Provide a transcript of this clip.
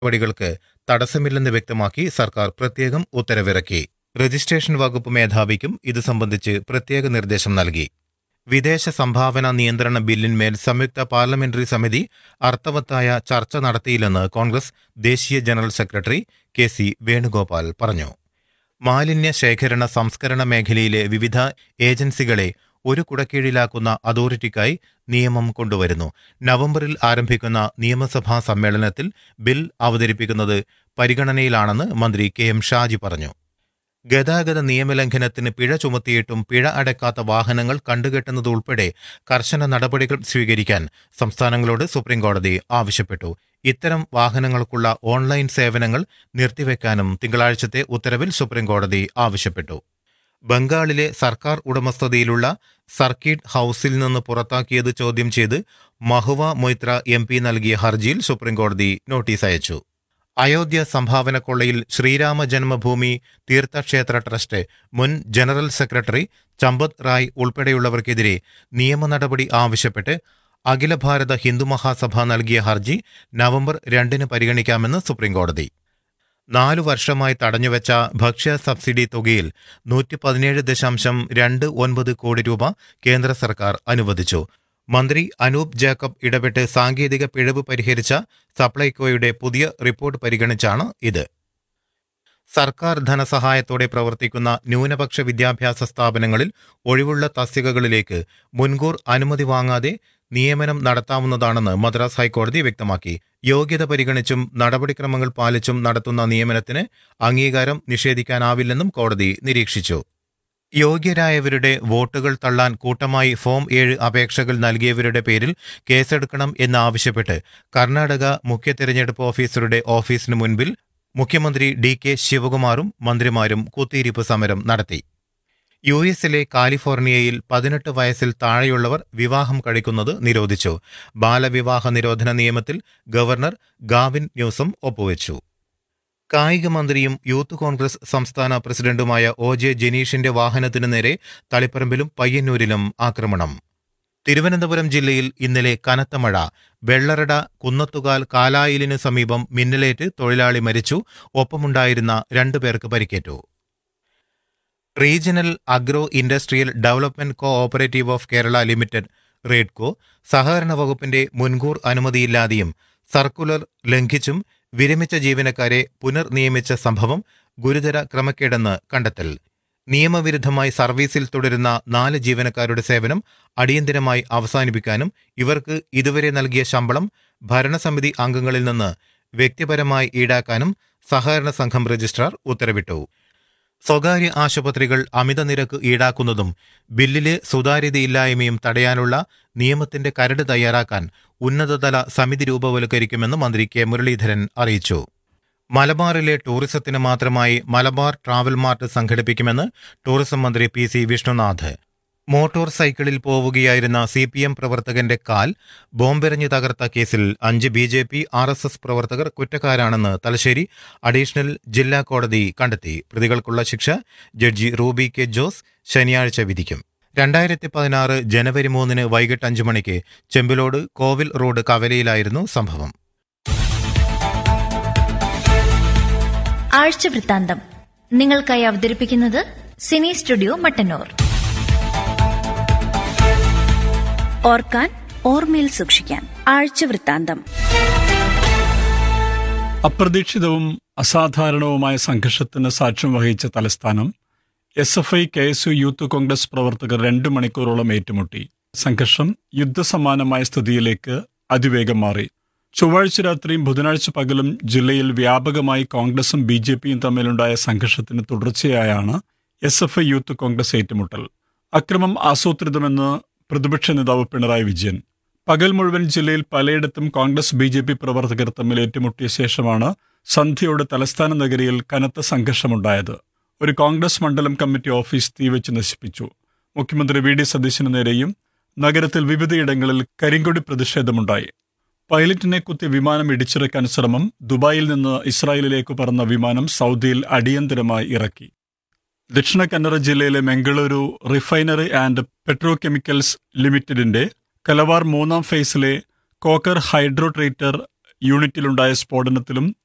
നടപടികൾക്ക് തടസ്സമില്ലെന്ന് വ്യക്തമാക്കി സർക്കാർ പ്രത്യേകം ഉത്തരവിറക്കി രജിസ്ട്രേഷൻ വകുപ്പ് മേധാവിക്കും ഇത് സംബന്ധിച്ച് പ്രത്യേക നിർദ്ദേശം നൽകി വിദേശ സംഭാവന നിയന്ത്രണ ബില്ലിന്മേൽ സംയുക്ത പാർലമെന്ററി സമിതി അർത്ഥവത്തായ ചർച്ച നടത്തിയില്ലെന്ന് കോൺഗ്രസ് ദേശീയ general secretary K C Venugopal പറഞ്ഞു മാലിന്യ ശേഖരണ സംസ്കരണ മേഖലയിലെ വിവിധ ഏജൻസികളെ ഒരു കുടക്കീഴിലാക്കുന്ന അതോറിറ്റിക്കായി നിയമം കൊണ്ടുവരുന്നു നവംബറിൽ ആരംഭിക്കുന്ന നിയമസഭാ സമ്മേളനത്തിൽ ബിൽ അവതരിപ്പിക്കുന്നത് പരിഗണനയിലാണെന്ന് മന്ത്രി കെ എം ഷാജി പറഞ്ഞു ഗതാഗത നിയമലംഘനത്തിന് പിഴ ചുമത്തിയിട്ടും പിഴ അടയ്ക്കാത്ത വാഹനങ്ങൾ കണ്ടുകെട്ടുന്നതുൾപ്പെടെ കർശന നടപടികൾ സ്വീകരിക്കാൻ സംസ്ഥാനങ്ങളോട് സുപ്രീംകോടതി ആവശ്യപ്പെട്ടു ഇത്തരം വാഹനങ്ങൾക്കുള്ള ഓൺലൈൻ സേവനങ്ങൾ നിർത്തിവെക്കാനും തിങ്കളാഴ്ചത്തെ ഉത്തരവിൽ സുപ്രീംകോടതി ആവശ്യപ്പെട്ടു ബംഗാളിലെ സർക്കാർ ഉടമസ്ഥതയിലുള്ള സർക്കിട്ട് ഹൌസിൽ നിന്ന് പുറത്താക്കിയത് ചോദ്യം ചെയ്ത് മഹുവ മൊയ്ത്ര എം പി നൽകിയ ഹർജിയിൽ സുപ്രീംകോടതി നോട്ടീസ് അയച്ചു അയോധ്യ സംഭാവന കൊള്ളയിൽ ശ്രീരാമ ജന്മഭൂമി തീർത്ഥക്ഷേത്ര ട്രസ്റ്റ് മുൻ ജനറൽ സെക്രട്ടറി ചമ്പത് റായ് ഉൾപ്പെടെയുള്ളവർക്കെതിരെ നിയമ നടപടി ആവശ്യപ്പെട്ട് അഖില ഭാരത ഹിന്ദു മഹാസഭ നൽകിയ ഹർജി നവംബർ രണ്ടിന് പരിഗണിക്കാമെന്ന് സുപ്രീംകോടതി നാലു വർഷമായി തടഞ്ഞുവെച്ച ഭക്ഷ്യ സബ്സിഡി തുകയിൽ നൂറ്റി പതിനേഴ് ദശാംശം രണ്ട് ഒൻപത് കോടി രൂപ കേന്ദ്ര സർക്കാർ അനുവദിച്ചു മന്ത്രി അനൂപ് ജേക്കബ് ഇടപെട്ട് സാങ്കേതിക പിഴവ് പരിഹരിച്ച സപ്ലൈകോയുടെ പുതിയ റിപ്പോർട്ട് പരിഗണിച്ചാണ് ഇത് സർക്കാർ ധനസഹായത്തോടെ പ്രവർത്തിക്കുന്ന ന്യൂനപക്ഷ വിദ്യാഭ്യാസ സ്ഥാപനങ്ങളിൽ ഒഴിവുള്ള തസ്തികകളിലേക്ക് മുൻകൂർ അനുമതി വാങ്ങാതെ നിയമനം നടത്താവുന്നതാണെന്ന് മദ്രാസ് ഹൈക്കോടതി വ്യക്തമാക്കി യോഗ്യത പരിഗണിച്ചും നടപടിക്രമങ്ങൾ പാലിച്ചും നടത്തുന്ന നിയമനത്തിന് അംഗീകാരം നിഷേധിക്കാനാവില്ലെന്നും കോടതി നിരീക്ഷിച്ചു യോഗ്യരായവരുടെ വോട്ടുകൾ തള്ളാൻ കൂട്ടമായി ഫോം ഏഴ് അപേക്ഷകൾ നൽകിയവരുടെ പേരിൽ കേസെടുക്കണം എന്നാവശ്യപ്പെട്ട് കർണാടക മുഖ്യ തെരഞ്ഞെടുപ്പ് ഓഫീസറുടെ ഓഫീസിന് മുൻപിൽ മുഖ്യമന്ത്രി ഡി കെ ശിവകുമാറും മന്ത്രിമാരും കുത്തിയിരിപ്പ് സമരം നടത്തി യു എസിലെ കാലിഫോർണിയയിൽ പതിനെട്ട് വയസ്സിൽ താഴെയുള്ളവർ വിവാഹം കഴിക്കുന്നത് നിരോധിച്ചു ബാലവിവാഹ നിരോധന നിയമത്തിൽ ഗവർണർ ഗാവിൻ ന്യൂസം ഒപ്പുവെച്ചു കായിക മന്ത്രിയും യൂത്ത് കോൺഗ്രസ് സംസ്ഥാന പ്രസിഡന്റുമായ ഒ ജെ ജനീഷിന്റെ വാഹനത്തിനു നേരെ തളിപ്പറമ്പിലും പയ്യന്നൂരിലും ആക്രമണം തിരുവനന്തപുരം ജില്ലയിൽ ഇന്നലെ കനത്ത മഴ വെള്ളറട കുന്നത്തുകാൽ കാലായിലിന് സമീപം മിന്നലേറ്റ് തൊഴിലാളി മരിച്ചു ഒപ്പമുണ്ടായിരുന്ന രണ്ടു പേർക്ക് പരിക്കേറ്റു regional agro industrial development co operative of Kerala limited Raidco സഹകരണ വകുപ്പിന്റെ മുൻകൂർ അനുമതിയില്ലാതെയും സർക്കുലർ ലംഘിച്ചും വിരമിച്ച ജീവനക്കാരെ പുനർനിയമിച്ച സംഭവം ഗുരുതര ക്രമക്കേടെന്ന് കണ്ടെത്തൽ നിയമവിരുദ്ധമായി സർവീസിൽ തുടരുന്ന നാല് ജീവനക്കാരുടെ സേവനം അടിയന്തിരമായി അവസാനിപ്പിക്കാനും ഇവർക്ക് ഇതുവരെ നൽകിയ ശമ്പളം ഭരണസമിതി അംഗങ്ങളിൽ നിന്ന് വ്യക്തിപരമായി ഈടാക്കാനും സഹകരണ സംഘം രജിസ്ട്രാർ ഉത്തരവിട്ടു സ്വകാര്യ ആശുപത്രികൾ അമിത നിരക്ക് ഈടാക്കുന്നതും ബില്ലിലെ സുതാര്യതയില്ലായ്മയും തടയാനുള്ള നിയമത്തിന്റെ കരട് തയ്യാറാക്കാൻ ഉന്നതതല സമിതി രൂപവൽക്കരിക്കുമെന്ന് മന്ത്രി കെ മുരളീധരൻ അറിയിച്ചു മലബാറിലെ ടൂറിസത്തിന് മാത്രമായി മലബാർ ട്രാവൽ മാർട്ട് സംഘടിപ്പിക്കുമെന്ന് ടൂറിസം മന്ത്രി പി സി വിഷ്ണുനാഥ് മോട്ടോർ സൈക്കിളിൽ പോവുകയായിരുന്ന സി പി എം പ്രവർത്തകന്റെ കാൽ ബോംബെറിഞ്ഞു തകർത്ത കേസിൽ അഞ്ച് B J P R S S പ്രവർത്തകർ കുറ്റക്കാരാണെന്ന് തലശ്ശേരി അഡീഷണൽ ജില്ലാ കോടതി കണ്ടെത്തി പ്രതികൾക്കുള്ള ശിക്ഷ ജഡ്ജി റൂബി കെ ജോസ് ശനിയാഴ്ച വിധിക്കും രണ്ടായിരത്തി പതിനാറ് ജനുവരി മൂന്നിന് വൈകിട്ട് അഞ്ചു മണിക്ക് ചെമ്പിലോട് കോവിൽ റോഡ് കവലയിലായിരുന്നു സംഭവം ആഴ്ച വൃത്താന്തം നിങ്ങൾക്കായി അവതരിപ്പിക്കുന്നത് സിനി സ്റ്റുഡിയോ മട്ടന്നൂർ ഓർക്കാൻ ഓർമ്മയിൽ സൂക്ഷിക്കാൻ ആഴ്ച വൃത്താന്തം അപ്രതീക്ഷിതവും അസാധാരണവുമായ സംഘർഷത്തിന് സാക്ഷ്യം വഹിച്ച തലസ്ഥാനം S F I K S U youth Congress പ്രവർത്തകർ രണ്ടു മണിക്കൂറോളം ഏറ്റുമുട്ടി സംഘർഷം യുദ്ധസമാനമായ സ്ഥിതിയിലേക്ക് അതിവേഗം മാറി ചൊവ്വാഴ്ച രാത്രിയും ബുധനാഴ്ച പകലും ജില്ലയിൽ വ്യാപകമായി കോൺഗ്രസും ബി ജെ പിയും തമ്മിലുണ്ടായ സംഘർഷത്തിന് തുടർച്ചയായാണ് S F I youth Congress ഏറ്റുമുട്ടൽ അക്രമം ആസൂത്രിതമെന്ന് പ്രതിപക്ഷ നേതാവ് പിണറായി വിജയൻ പകൽ മുഴുവൻ ജില്ലയിൽ പലയിടത്തും കോൺഗ്രസ് ബി ജെ പി പ്രവർത്തകർ തമ്മിൽ ഏറ്റുമുട്ടിയ ശേഷമാണ് സന്ധ്യയോടെ തലസ്ഥാന നഗരിയിൽ കനത്ത സംഘർഷമുണ്ടായത് ഒരു കോൺഗ്രസ് മണ്ഡലം കമ്മിറ്റി ഓഫീസ് തീവച്ച് നശിപ്പിച്ചു മുഖ്യമന്ത്രി വി ഡി സതീശന് നേരെയും നഗരത്തിൽ വിവിധയിടങ്ങളിൽ കരിങ്കൊടി പ്രതിഷേധമുണ്ടായി പൈലറ്റിനെ കുത്തി വിമാനം ഇടിച്ചിറക്കാൻ ശ്രമം ദുബായിൽ നിന്ന് ഇസ്രായേലിലേക്ക് പറന്ന വിമാനം സൗദിയിൽ അടിയന്തരമായി ഇറക്കി ദക്ഷിണ കന്നഡ ജില്ലയിലെ മംഗളൂരു റിഫൈനറി ആൻഡ് പെട്രോകെമിക്കൽസ് ലിമിറ്റഡിന്റെ കലവാർ മൂന്നാം ഫേസിലെ കോക്കർ ഹൈഡ്രോ ട്രീറ്റർ യൂണിറ്റിലുണ്ടായ സ്ഫോടനത്തിലും